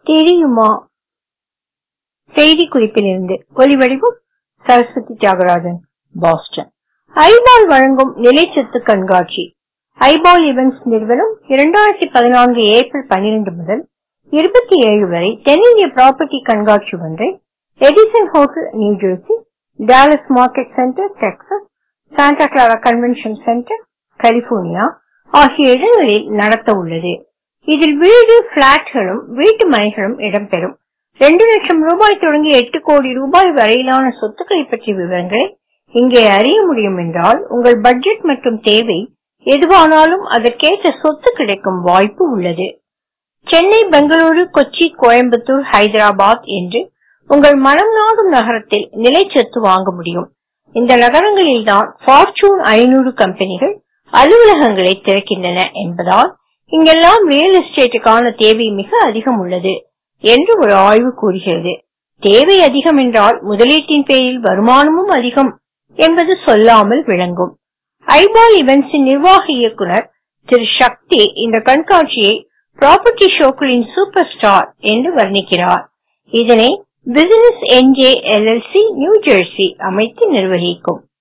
தெரியுமா செய்தி குறிப்பிலிருந்து ஒலிவடிவம் சரஸ்வதி தியாகராஜன் பாஸ்டன் ஐபால் வழங்கும் நிலைச்சத்து கண்காட்சி ஐபால் இவென்ட்ஸ் நிறுவனம் இரண்டாயிரத்தி பதினான்கு ஏப்ரல் பன்னிரண்டு முதல் இருபத்தி ஏழு வரை தென்னிந்திய ப்ராப்பர்ட்டி கண்காட்சி ஒன்றை Edison Hotel New Jersey Dallas Market Center Texas Santa Clara Convention Center California ஆகிய இடங்களில் நடத்த உள்ளது இதில் வீடு பிளாட்களும் வீட்டு மனைகளும் இடம்பெறும் ரெண்டு லட்சம் ரூபாய் தொடங்கி எட்டு கோடி ரூபாய் வரையிலான சொத்துக்களை பற்றிய விவரங்களை இங்கே அறிய முடியும் என்றால் உங்கள் பட்ஜெட் மற்றும் தேவை எதுவானாலும் அதற்கேற்ற சொத்து கிடைக்கும் வாய்ப்பு உள்ளது சென்னை பெங்களூரு கொச்சி கோயம்புத்தூர் ஹைதராபாத் என்று உங்கள் மனம் நாடும் நகரத்தில் நிலைச்சத்து வாங்க முடியும் இந்த நகரங்களில் தான் ஃபார்ச்சூன் ஐநூறு கம்பெனிகள் அலுவலகங்களை திறக்கின்றன என்பதால் இங்கெல்லாம் ரியல் எஸ்டேட்டுக்கான தேவை மிக அதிகம் உள்ளது என்று ஒரு ஆய்வு கூறுகிறது தேவை அதிகம் என்றால் முதலீட்டின் பேரில் வருமானமும் அதிகம் என்பது சொல்லாமல் விளங்கும் ஐபால் இவென்ட்ஸின் நிர்வாக இயக்குனர் திரு சக்தி இந்த கண்காட்சியை ப்ராப்பர்ட்டி ஷோக்களின் சூப்பர் ஸ்டார் என்று வர்ணிக்கிறார் இதனை business N J L L C New Jersey அமைத்து நிர்வகிக்கும்